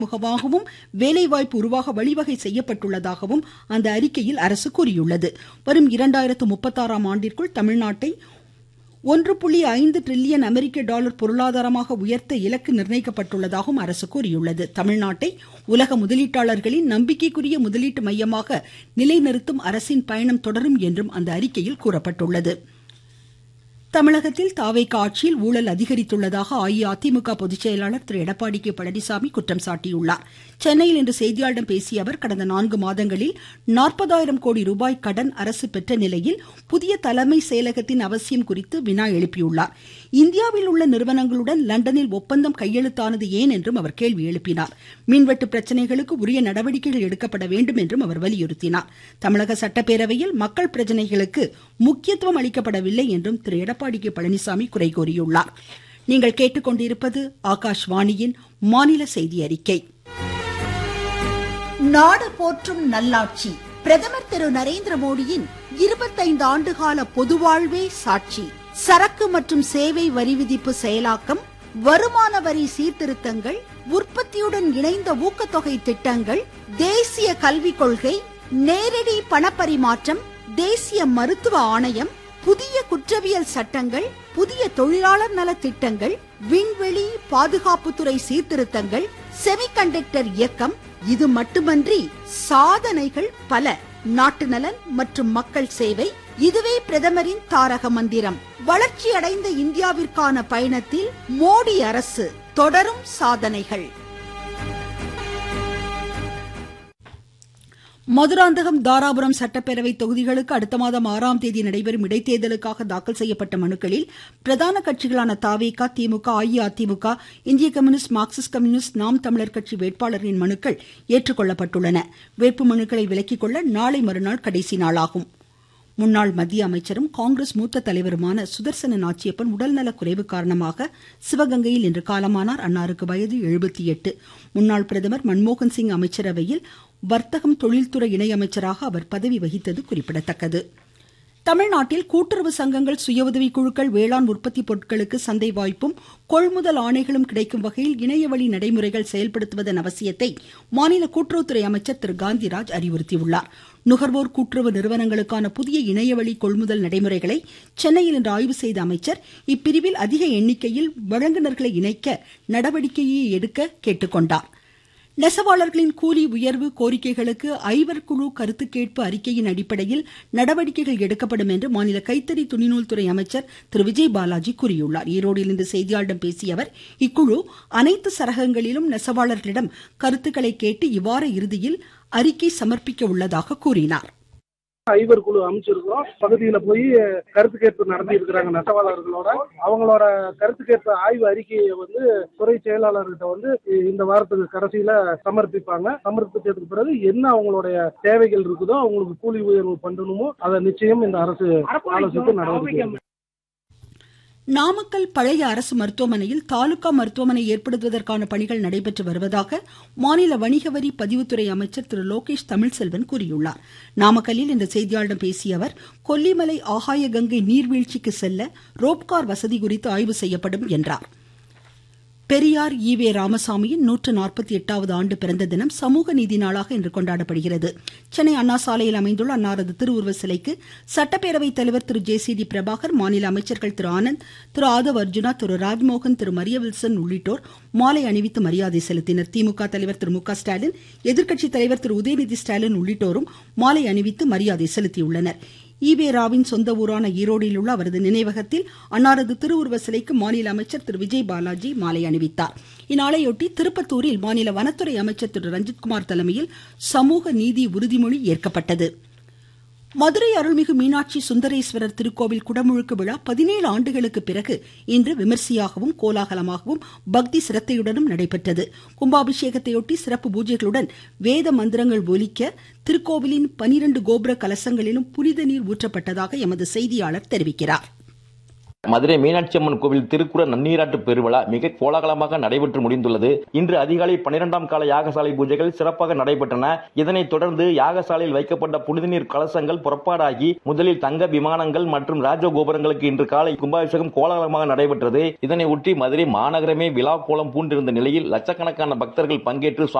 முகமாகவும் வேலைவாய்ப்பு உருவாக வழிவகை செய்யப்பட்டுள்ளதாகவும் அந்த அறிக்கையில் அரசு கூறியுள்ளது வரும் இரண்டாயிரத்து முப்பத்தாறாம் ஆண்டிற்குள் தமிழ்நாட்டை ஒன்று புள்ளி ஐந்து டிரில்லியன் அமெரிக்க டாலர் பொருளாதாரமாக உயர்த்த இலக்கு நிர்ணயிக்கப்பட்டுள்ளதாகவும் அரசு கூறியுள்ளது தமிழ்நாட்டை உலக முதலீட்டாளர்களின் நம்பிக்கைக்குரிய முதலீட்டு மையமாக நிலைநிறுத்தும் அரசின் பயணம் தொடரும் என்றும் அந்த அறிக்கையில் கூறப்பட்டுள்ளது தமிழகத்தில் தாவேக ஆட்சியில் ஊழல் அதிகரித்துள்ளதாக அஇஅதிமுக பொதுச் செயலாளர் திரு எடப்பாடி கே பழனிசாமி குற்றம் சாட்டியுள்ளார் சென்னையில் இன்று செய்தியாளர்களிடம் பேசிய அவர் கடந்த நான்கு மாதங்களில் நாற்பதாயிரம் கோடி ரூபாய் கடன் அரசு பெற்ற நிலையில் புதிய தலைமை செயலகத்தின் அவசியம் குறித்து வினா எழுப்பியுள்ளார் இந்தியாவில் உள்ள நிறுவனங்களுடன் லண்டனில் ஒப்பந்தம் கையெழுத்தானது ஏன் என்றும் அவர் கேள்வி எழுப்பினார் மின்வெட்டு பிரச்சனைகளுக்கு உரிய நடவடிக்கைகள் எடுக்கப்பட வேண்டும் என்றும் அவர் வலியுறுத்தினார் தமிழக சட்டப்பேரவையில் மக்கள் பிரச்சனைகளுக்கு முக்கியத்துவம் அளிக்கப்படவில்லை என்றும் திரு எடப்பாடி கே பழனிசாமி குறை கூறியுள்ளார் நீங்கள் கேட்டுக்கொண்டிருப்பது ஆகாஷ்வாணியின் மாநில செய்தி அறிக்கை நாடு போற்றும் நல்லாட்சி பிரதமர் திரு நரேந்திர மோடியின் இருபத்தைந்து ஆண்டுகால பொதுவாழ்வே சாட்சி சரக்கு மற்றும் சேவை வரி விதிப்பு செயலாக்கம் வருமான வரி சீர்திருத்தங்கள் உற்பத்தியுடன் இணைந்த ஊக்கத்தொகை திட்டங்கள் தேசிய கல்விக் கொள்கை நேரடி பணப்பரிமாற்றம் தேசிய மருத்துவ ஆணையம் புதிய குற்றவியல் சட்டங்கள் புதிய தொழிலாளர் நல திட்டங்கள் விண்வெளி பாதுகாப்புத்துறை சீர்திருத்தங்கள் செமிகண்டக்டர் இயக்கம் இது மட்டுமன்றி சாதனைகள் பல நாட்டு நலன் மற்றும் மக்கள் சேவை இதுவே பிரதமரின் தாரக மந்திரம் வளர்ச்சி அடைந்த இந்தியாவிற்கான பயணத்தில் மோடி அரசு தொடரும் சாதனைகள் மதுராந்தகம் தாராபுரம் சட்டப்பேரவை தொகுதிகளுக்கு அடுத்த மாதம் ஆறாம் தேதி நடைபெறும் இடைத்தேர்தலுக்காக தாக்கல் செய்யப்பட்ட மனுக்களில் பிரதான கட்சிகளான தாவேகா திமுக அஇஅதிமுக இந்திய கம்யூனிஸ்ட் மார்க்சிஸ்ட் கம்யூனிஸ்ட் நாம் தமிழர் கட்சி வேட்பாளர்களின் மனுக்கள் ஏற்றுக்கொள்ளப்பட்டுள்ளன வேட்பு மனுக்களை விலக்கிக் கொள்ள நாளை மறுநாள் கடைசி நாளாகும் முன்னாள் மத்திய அமைச்சரும் காங்கிரஸ் மூத்த தலைவருமான சுதர்சன நாச்சியப்பன் உடல்நலக் குறைவு காரணமாக சிவகங்கையில் இன்று காலமானார் அன்னாருக்கு வயது எழுபத்தி எட்டு முன்னாள் பிரதமர் மன்மோகன் சிங் அமைச்சரவையில் வர்த்தகம் தொழில்துறை இணையமைச்சராக அவர் பதவி வகித்தது குறிப்பிடத்தக்கது தமிழ்நாட்டில் கூட்டுறவு சங்கங்கள் சுய உதவி குழுக்கள் வேளாண் உற்பத்தி பொருட்களுக்கு சந்தை வாய்ப்பும் கொள்முதல் ஆணைகளும் கிடைக்கும் வகையில் இணையவழி நடைமுறைகள் செயல்படுத்துவதன் அவசியத்தை மாநில கூட்டுறவுத்துறை அமைச்சர் திரு காந்திராஜ் அறிவுறுத்தியுள்ளார் நுகர்வோர் கூட்டுறவு நிறுவனங்களுக்கான புதிய இணையவழி கொள்முதல் நடைமுறைகளை சென்னையில் இன்று ஆய்வு செய்த அமைச்சர் இப்பிரிவில் அதிக எண்ணிக்கையில் வழங்குநர்களை இணைக்க நடவடிக்கையை எடுக்க கேட்டுக்கொண்டார் நெசவாளர்களின் கூலி உயர்வு கோரிக்கைகளுக்கு ஐவர் குழு கருத்து கேட்பு அறிக்கையின் அடிப்படையில் நடவடிக்கைகள் எடுக்கப்படும் என்று மாநில கைத்தறி துணிநூல் துறை அமைச்சர் திரு விஜய் பாலாஜி கூறியுள்ளார் ஈரோடில் இன்று செய்தியாளர்களிடம் பேசிய அவர் இக்குழு அனைத்து சரகங்களிலும் நெசவாளர்களிடம் கருத்துக்களை கேட்டு இவ்வார இறுதியில் அறிக்கை சமர்ப்பிக்க உள்ளதாக கூறினார் ஐவர் குழு அமைச்சிருக்கிறோம் பகுதியில போய் கருத்து கேட்பு நடத்தி இருக்கிறாங்க நெசவாளர்களோட அவங்களோட கருத்து கேட்பு ஆய்வு அறிக்கையை வந்து துறை செயலாளர்கிட்ட வந்து இந்த வாரத்துக்கு கடைசியில சமர்ப்பிப்பாங்க சமர்ப்பித்ததுக்கு பிறகு என்ன அவங்களுடைய தேவைகள் இருக்குதோ அவங்களுக்கு கூலி உயர்வு பண்ணணுமோ அதை நிச்சயம் இந்த அரசு ஆலோசித்து நடவடிக்கை நாமக்கல் பழைய அரசு மருத்துவமனையில் தாலுகா மருத்துவமனை ஏற்படுத்துவதற்கான பணிகள் நடைபெற்று வருவதாக மாநில வணிக வரி பதிவுத்துறை அமைச்சர் திரு லோகேஷ் தமிழ்செல்வன் கூறியுள்ளார் நாமக்கல்லில் இன்று செய்தியாளர்களிடம் பேசிய அவர் கொல்லிமலை ஆகாய கங்கை நீர்வீழ்ச்சிக்கு செல்ல ரோப்கார் வசதி குறித்து ஆய்வு செய்யப்படும் என்றார் பெரியார் ஈவே ராமசாமியின் நூற்று நாற்பத்தி எட்டாவது ஆண்டு பிறந்த தினம் சமூக நீதி நாளாக இன்று கொண்டாடப்படுகிறது சென்னை அண்ணா சாலையில் அமைந்துள்ள அன்னாரது திருவுருவ சிலைக்கு சட்டப்பேரவைத் தலைவர் Thiru J C D Prabhakar மாநில அமைச்சர்கள் திரு ஆனந்த் திரு ஆதவ் அர்ஜுனா திரு ராஜ்மோகன் திரு மரிய வில்சன் உள்ளிட்டோர் மாலை அணிவித்து மரியாதை செலுத்தினர் திமுக தலைவர் திரு மு க ஸ்டாலின் எதிர்க்கட்சித் தலைவர் திரு உதயநிதி ஸ்டாலின் உள்ளிட்டோரும் மாலை அணிவித்து மரியாதை செலுத்தியுள்ளனர் ஈவே ராவின் சொந்த ஊரான ஈரோடில் உள்ள அவரது நினைவகத்தில் அன்னாரது திருவுருவ சிலைக்கு மாநில அமைச்சர் திரு விஜய் பாலாஜி மாலை அணிவித்தார் இந்நாளையொட்டி திருப்பத்தூரில் மாநில வனத்துறை அமைச்சர் திரு ரஞ்சித்குமார் தலைமையில் சமூக நீதி உறுதிமொழி ஏற்கப்பட்டது மதுரை அருள்மிகு மீனாட்சி சுந்தரேஸ்வரர் திருக்கோவில் குடமுழுக்கு விழா பதினேழு ஆண்டுகளுக்கு பிறகு இன்று விமர்சையாகவும் கோலாகலமாகவும் பக்தி சிரத்தையுடனும் நடைபெற்றது கும்பாபிஷேகத்தையொட்டி சிறப்பு பூஜைகளுடன் வேத மந்திரங்கள் ஒலிக்க திருக்கோவிலின் பனிரெண்டு கோபுர கலசங்களிலும் புனித நீர் ஊற்றப்பட்டதாக எமது செய்தியாளர் தெரிவிக்கிறார் மதுரை மீனாட்சி அம்மன் கோவில் திருக்குற நன்னீராட்டு பெருவிழா மிக கோலாகலமாக நடைபெற்று முடிந்துள்ளது இன்று அதிகாலை பனிரெண்டாம் கால யாகசாலை பூஜைகள் சிறப்பாக நடைபெற்றன இதனைத் தொடர்ந்து யாகசாலையில் வைக்கப்பட்ட புனித நீர் கலசங்கள் புறப்பாடாகி முதலில் தங்க விமானங்கள் மற்றும் ராஜகோபுரங்களுக்கு இன்று காலை கும்பாபிஷேகம் கோலாகலமாக நடைபெற்றது இதனை ஒட்டி மதுரை மாநகரமே விழா கோலம் பூண்டிருந்த நிலையில் லட்சக்கணக்கான பக்தர்கள் பங்கேற்று